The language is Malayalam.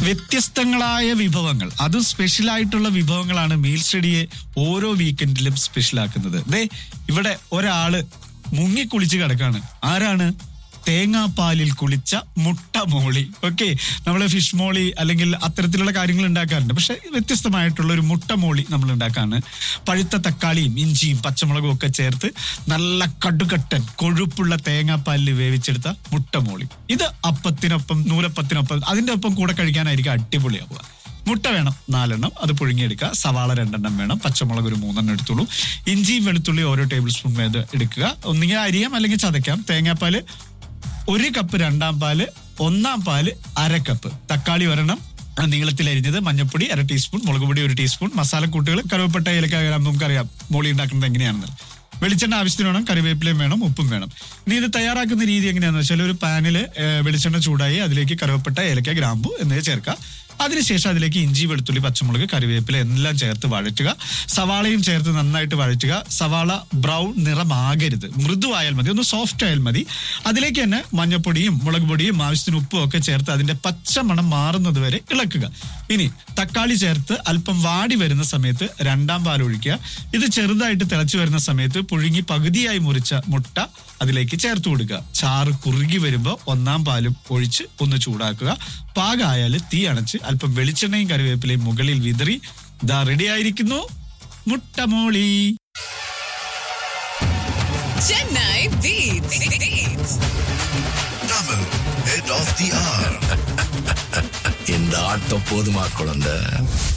വ്യത്യസ്തങ്ങളായ വിഭവങ്ങൾ അതും സ്പെഷ്യൽ ആയിട്ടുള്ള വിഭവങ്ങളാണ് മീൽ സ്റ്റഡിയെ ഓരോ വീക്കെൻഡിലും സ്പെഷ്യൽ ആക്കുന്നത് ദേ ഇവിടെ ഒരാള് മുങ്ങിക്കുളിച്ച് കിടക്കാണ് ആരാണ് തേങ്ങാപ്പാലിൽ കുളിച്ച മുട്ട മോളി ഓക്കെ നമ്മൾ ഫിഷ് മോളി അല്ലെങ്കിൽ അത്തരത്തിലുള്ള കാര്യങ്ങൾ ഉണ്ടാക്കാറുണ്ട് പക്ഷെ വ്യത്യസ്തമായിട്ടുള്ള ഒരു മുട്ട മോളി നമ്മൾ ഉണ്ടാക്കാണ് പഴുത്ത തക്കാളിയും ഇഞ്ചിയും പച്ചമുളകും ഒക്കെ ചേർത്ത് നല്ല കടുകട്ടൻ കൊഴുപ്പുള്ള തേങ്ങാപ്പാലിൽ വേവിച്ചെടുത്ത മുട്ട മോളി ഇത് അപ്പത്തിനൊപ്പം നൂലപ്പത്തിനൊപ്പം അതിന്റെ ഒപ്പം കൂടെ കഴിക്കാനായിരിക്കും അടിപൊളിയാവുക മുട്ട വേണം നാലെണ്ണം അത് പുഴുങ്ങിയെടുക്കുക സവാള രണ്ടെണ്ണം വേണം പച്ചമുളക് ഒരു മൂന്നെണ്ണം എടുത്തോളൂ ഇഞ്ചിയും വെളുത്തുള്ളി ഓരോ ടേബിൾ സ്പൂൺ വേത് എടുക്കുക ഒന്നുകിൽ അരിയാം അല്ലെങ്കിൽ ചതയ്ക്കാം തേങ്ങാപ്പാല് ഒരു കപ്പ് രണ്ടാം പാല് ഒന്നാം പാല് അര കപ്പ് തക്കാളി ഒരെണ്ണം നീളത്തിൽ അരിഞ്ഞത് മഞ്ഞപ്പൊടി അര ടീസ്പൂൺ മുളക് പൊടി ഒരു ടീസ്പൂൺ മസാലക്കൂട്ടുകൾ കറുവപ്പട്ട ഏലക്ക ഗ്രാം നമുക്കറിയാം മോളി ഉണ്ടാക്കുന്നത് എങ്ങനെയാണെന്ന് വെളിച്ചെണ്ണ ആവശ്യത്തിന് വേണം കറിവേപ്പിലയും വേണം ഉപ്പും വേണം ഇനി ഇത് തയ്യാറാക്കുന്ന രീതി എങ്ങനെയാണെന്ന് വെച്ചാൽ ഒരു പാനിൽ വെളിച്ചെണ്ണ ചൂടായി അതിലേക്ക് കറുവപ്പട്ട ഏലക്ക ഗ്രാമ്പു എന്നിവ ചേർക്കുക അതിനുശേഷം അതിലേക്ക് ഇഞ്ചി വെളുത്തുള്ളി പച്ചമുളക് കറിവേപ്പില എല്ലാം ചേർത്ത് വഴറ്റുക സവാളയും ചേർത്ത് നന്നായിട്ട് വഴറ്റുക സവാള ബ്രൗൺ നിറമാകരുത് മൃദുവായാൽ മതി ഒന്ന് സോഫ്റ്റ് ആയാൽ മതി അതിലേക്ക് തന്നെ മഞ്ഞപ്പൊടിയും മുളക് പൊടിയും ആവശ്യത്തിന് ഉപ്പും ഒക്കെ ചേർത്ത് അതിന്റെ പച്ചമണം മാറുന്നത് വരെ ഇളക്കുക ഇനി തക്കാളി ചേർത്ത് അല്പം വാടി വരുന്ന സമയത്ത് രണ്ടാം പാൽ ഒഴിക്കുക ഇത് ചെറുതായിട്ട് തിളച്ചു വരുന്ന സമയത്ത് പുഴുങ്ങി പകുതിയായി മുറിച്ച മുട്ട അതിലേക്ക് ചേർത്ത് കൊടുക്കുക ചാറ് കുറുകി വരുമ്പോൾ ഒന്നാം പാലും ഒഴിച്ച് ഒന്ന് ചൂടാക്കുക പാകമായാൽ തീ അണച്ച് അല്പം വെളിച്ചെണ്ണയും കറിവേപ്പിലയും മുകളിൽ വിതറി ഇതാ റെഡി ആയിരിക്കുന്നു മുട്ടമോളി Chennai Beats. Beats. Tamil, head of the hour. இந்த ஆட்டம் போதுமா குழந்தை